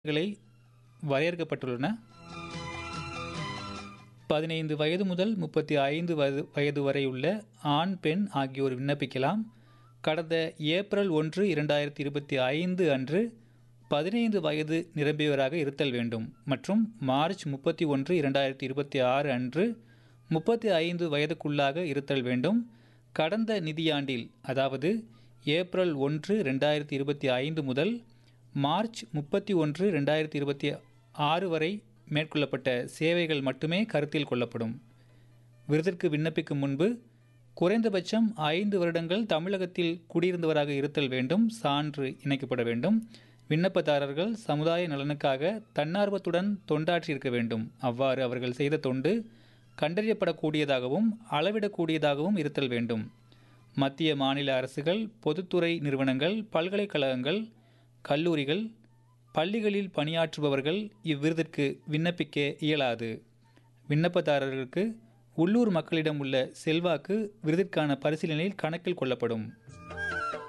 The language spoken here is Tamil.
களை வரையறுக்கப்பட்டுள்ளன பதினைந்து வயது முதல் முப்பத்தி ஐந்து வயது வயது வரை உள்ள ஆண் பெண் ஆகியோர் விண்ணப்பிக்கலாம் கடந்த ஏப்ரல் ஒன்று இரண்டாயிரத்தி இருபத்தி ஐந்து அன்று பதினைந்து வயது நிரம்பியவராக இருத்தல் வேண்டும் மற்றும் மார்ச் முப்பத்தி ஒன்று இரண்டாயிரத்தி இருபத்தி ஆறு அன்று முப்பத்தி ஐந்து வயதுக்குள்ளாக இருத்தல் வேண்டும் கடந்த நிதியாண்டில் அதாவது ஏப்ரல் ஒன்று ரெண்டாயிரத்தி இருபத்தி ஐந்து முதல் மார்ச் முப்பத்தி ஒன்று ரெண்டாயிரத்தி இருபத்தி ஆறு வரை மேற்கொள்ளப்பட்ட சேவைகள் மட்டுமே கருத்தில் கொள்ளப்படும் விருதிற்கு விண்ணப்பிக்கும் முன்பு குறைந்தபட்சம் ஐந்து வருடங்கள் தமிழகத்தில் குடியிருந்தவராக இருத்தல் வேண்டும் சான்று இணைக்கப்பட வேண்டும் விண்ணப்பதாரர்கள் சமுதாய நலனுக்காக தன்னார்வத்துடன் தொண்டாற்றியிருக்க வேண்டும் அவ்வாறு அவர்கள் செய்த தொண்டு கண்டறியப்படக்கூடியதாகவும் அளவிடக்கூடியதாகவும் இருத்தல் வேண்டும் மத்திய மாநில அரசுகள் பொதுத்துறை நிறுவனங்கள் பல்கலைக்கழகங்கள் கல்லூரிகள் பள்ளிகளில் பணியாற்றுபவர்கள் இவ்விருதிற்கு விண்ணப்பிக்க இயலாது விண்ணப்பதாரர்களுக்கு உள்ளூர் மக்களிடம் உள்ள செல்வாக்கு விருதிற்கான பரிசீலனையில் கணக்கில் கொள்ளப்படும்